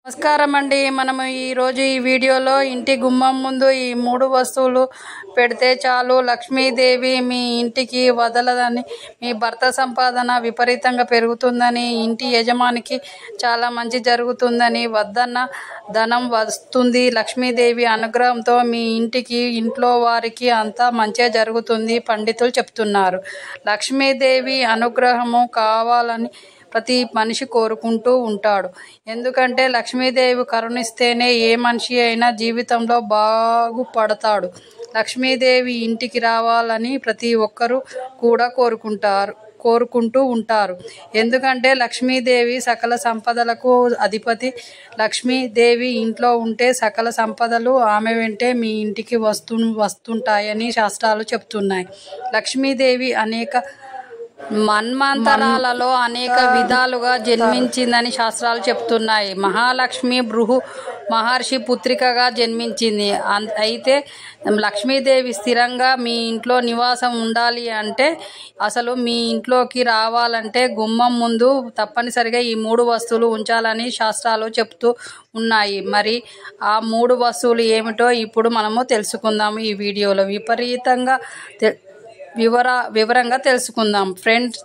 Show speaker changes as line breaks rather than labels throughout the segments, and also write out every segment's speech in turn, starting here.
నమస్కారం అండి మనము ఈరోజు ఈ వీడియోలో ఇంటి గుమ్మం ముందు ఈ మూడు వస్తువులు పెడితే చాలు లక్ష్మీదేవి మీ ఇంటికి వదలదని మీ భర్త సంపాదన విపరీతంగా పెరుగుతుందని ఇంటి యజమానికి చాలా మంచి జరుగుతుందని వద్దన్న ధనం వస్తుంది లక్ష్మీదేవి అనుగ్రహంతో మీ ఇంటికి ఇంట్లో వారికి అంతా మంచిగా జరుగుతుంది పండితులు చెప్తున్నారు లక్ష్మీదేవి అనుగ్రహము కావాలని ప్రతి మనిషి కోరుకుంటూ ఉంటాడు ఎందుకంటే లక్ష్మీదేవి కరుణిస్తేనే ఏ మనిషి అయినా జీవితంలో బాగుపడతాడు లక్ష్మీదేవి ఇంటికి రావాలని ప్రతి ఒక్కరూ కూడా కోరుకుంటారు కోరుకుంటూ ఉంటారు ఎందుకంటే లక్ష్మీదేవి సకల సంపదలకు అధిపతి లక్ష్మీదేవి ఇంట్లో ఉంటే సకల సంపదలు ఆమె వెంటే మీ ఇంటికి వస్తు వస్తుంటాయని శాస్త్రాలు చెప్తున్నాయి లక్ష్మీదేవి అనేక మన్మంతరాలలో అనేక విధాలుగా జన్మించిందని శాస్త్రాలు చెప్తున్నాయి మహాలక్ష్మి బృహు మహర్షి పుత్రికగా జన్మించింది అన్- అయితే లక్ష్మీదేవి స్థిరంగా మీ ఇంట్లో నివాసం ఉండాలి అంటే అసలు మీ ఇంట్లోకి రావాలంటే గుమ్మం ముందు తప్పనిసరిగా ఈ మూడు వస్తువులు ఉంచాలని శాస్త్రాలు చెప్తూ ఉన్నాయి మరి ఆ మూడు వస్తువులు ఏమిటో ఇప్పుడు మనము తెలుసుకుందాము ఈ వీడియోలో విపరీతంగా తె- వివర వివరంగా తెలుసుకుందాం ఫ్రెండ్స్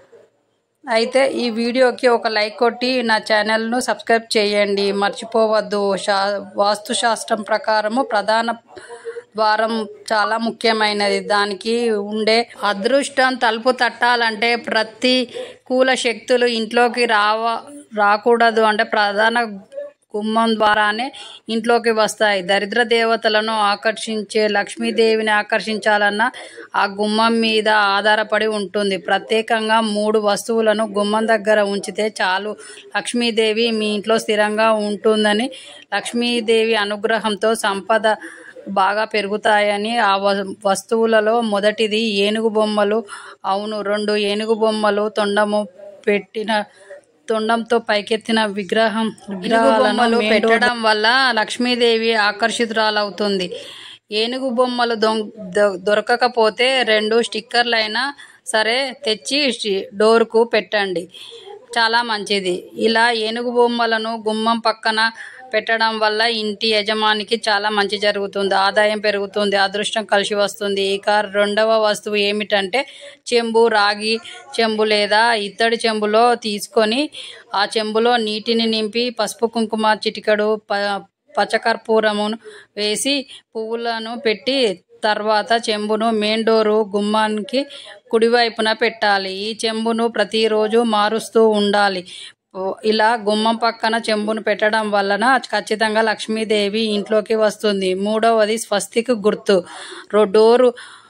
అయితే ఈ వీడియోకి ఒక లైక్ కొట్టి నా ఛానల్ను సబ్స్క్రైబ్ చేయండి మర్చిపోవద్దు శా వాస్తు శాస్త్రం ప్రకారము ప్రధాన ద్వారం చాలా ముఖ్యమైనది దానికి ఉండే అదృష్టం తలుపు తట్టాలంటే ప్రతికూల శక్తులు ఇంట్లోకి రావ రాకూడదు అంటే ప్రధాన గుమ్మం ద్వారానే ఇంట్లోకి వస్తాయి దరిద్ర దేవతలను ఆకర్షించే లక్ష్మీదేవిని ఆకర్షించాలన్న ఆ గుమ్మం మీద ఆధారపడి ఉంటుంది ప్రత్యేకంగా మూడు వస్తువులను గుమ్మం దగ్గర ఉంచితే చాలు లక్ష్మీదేవి మీ ఇంట్లో స్థిరంగా ఉంటుందని లక్ష్మీదేవి అనుగ్రహంతో సంపద బాగా పెరుగుతాయని ఆ వ- వస్తువులలో మొదటిది ఏనుగు బొమ్మలు అవును రెండు ఏనుగు బొమ్మలు తొండము పెట్టిన తొండంతో పైకెత్తిన విగ్రహం విగ్రహాలను పెట్టడం వల్ల లక్ష్మీదేవి ఆకర్షితురాలవుతుంది ఏనుగు బొమ్మలు దొం- దొ- దొరకకపోతే రెండు స్టిక్కర్లైనా సరే తెచ్చి స్టి- డోర్కు పెట్టండి చాలా మంచిది ఇలా ఏనుగు బొమ్మలను గుమ్మం పక్కన పెట్టడం వల్ల ఇంటి యజమానికి చాలా మంచి జరుగుతుంది ఆదాయం పెరుగుతుంది అదృష్టం కలిసి వస్తుంది ఇక రెండవ వస్తువు ఏమిటంటే చెంబు రాగి చెంబు లేదా ఇత్తడి చెంబులో తీసుకొని ఆ చెంబులో నీటిని నింపి పసుపు కుంకుమ చిటికడు ప పచ్చకర్పూరమును వేసి పువ్వులను పెట్టి తర్వాత చెంబును మెయిన్ డోరు గుమ్మానికి కుడివైపున పెట్టాలి ఈ చెంబును ప్రతిరోజు మారుస్తూ ఉండాలి ఓ, ఇలా గుమ్మం పక్కన చెంబును పెట్టడం వలన ఖచ్చితంగా లక్ష్మీదేవి ఇంట్లోకి వస్తుంది మూడవది స్వస్తిక్ గుర్తు రో- డోరు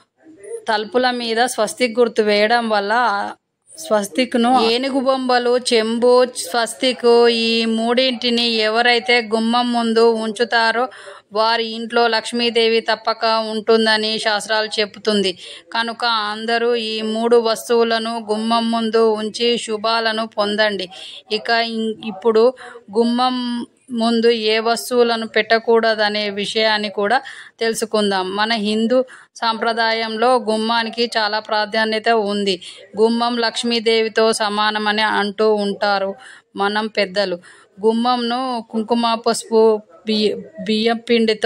తలుపుల మీద స్వస్తిక్ గుర్తు వేయడం వల్ల స్వస్తిక్ను ఏనుగు బొమ్మలు చెంబు స్వస్తిక్ ఈ మూడింటిని ఎవరైతే గుమ్మం ముందు ఉంచుతారో వారి ఇంట్లో లక్ష్మీదేవి తప్పక ఉంటుందని శాస్త్రాలు చెబుతుంది కనుక అందరూ ఈ మూడు వస్తువులను గుమ్మం ముందు ఉంచి శుభాలను పొందండి ఇక ఇం- ఇప్పుడు గుమ్మం ముందు ఏ వస్తువులను పెట్టకూడదనే విషయాన్ని కూడా తెలుసుకుందాం మన హిందూ సాంప్రదాయంలో గుమ్మానికి చాలా ప్రాధాన్యత ఉంది గుమ్మం లక్ష్మీదేవితో సమానమని అంటూ ఉంటారు మనం పెద్దలు గుమ్మంను కుంకుమ పసుపు బియ్య బియ్యం పిండితో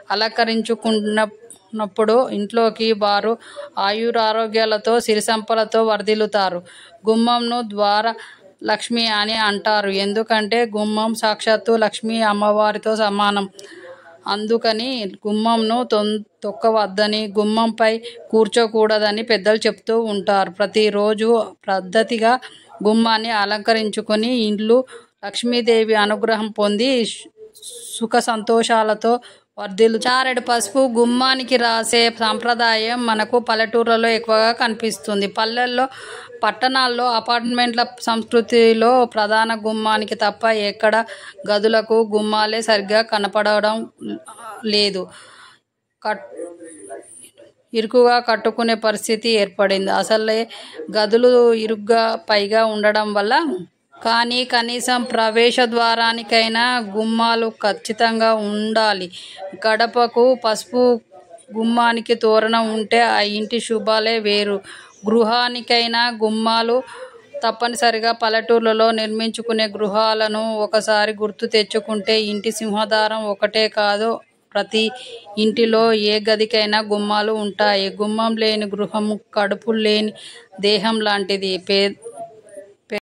అలంకరించుకున్నప్పుడు ఇంట్లోకి వారు ఆయురారోగ్యాలతో సిరి సంపదలతో వర్ధిల్లుతారు గుమ్మంను ద్వార లక్ష్మి అని అంటారు ఎందుకంటే గుమ్మం సాక్షాత్తు లక్ష్మీ అమ్మవారితో సమానం అందుకని గుమ్మంను తొం తొక్కవద్దని గుమ్మంపై కూర్చోకూడదని పెద్దలు చెప్తూ ఉంటారు ప్రతిరోజు పద్ధతిగా గుమ్మాన్ని అలంకరించుకొని ఇల్లు లక్ష్మీదేవి అనుగ్రహం పొంది సుఖ సంతోషాలతో వర్ధిల్లు చారెడు పసుపు గుమ్మానికి రాసే సాంప్రదాయం మనకు పల్లెటూర్లలో ఎక్కువగా కనిపిస్తుంది పల్లెల్లో పట్టణాల్లో అపార్ట్మెంట్ల సంస్కృతిలో ప్రధాన గుమ్మానికి తప్ప ఎక్కడ గదులకు గుమ్మాలే సరిగ్గా కనపడడం లేదు కట్ ఇరుకుగా కట్టుకునే పరిస్థితి ఏర్పడింది అసలే గదులు ఇరుగ్గా పైగా ఉండడం వల్ల కానీ కనీసం ప్రవేశ ద్వారానికైనా గుమ్మాలు ఖచ్చితంగా ఉండాలి గడపకు పసుపు గుమ్మానికి తోరణం ఉంటే ఆ ఇంటి శుభాలే వేరు గృహానికైనా గుమ్మాలు తప్పనిసరిగా పల్లెటూర్లలో నిర్మించుకునే గృహాలను ఒకసారి గుర్తు తెచ్చుకుంటే ఇంటి సింహదారం ఒకటే కాదు ప్రతి ఇంటిలో ఏ గదికైనా గుమ్మాలు ఉంటాయి గుమ్మం లేని గృహం కడుపు లేని దేహం లాంటిది పే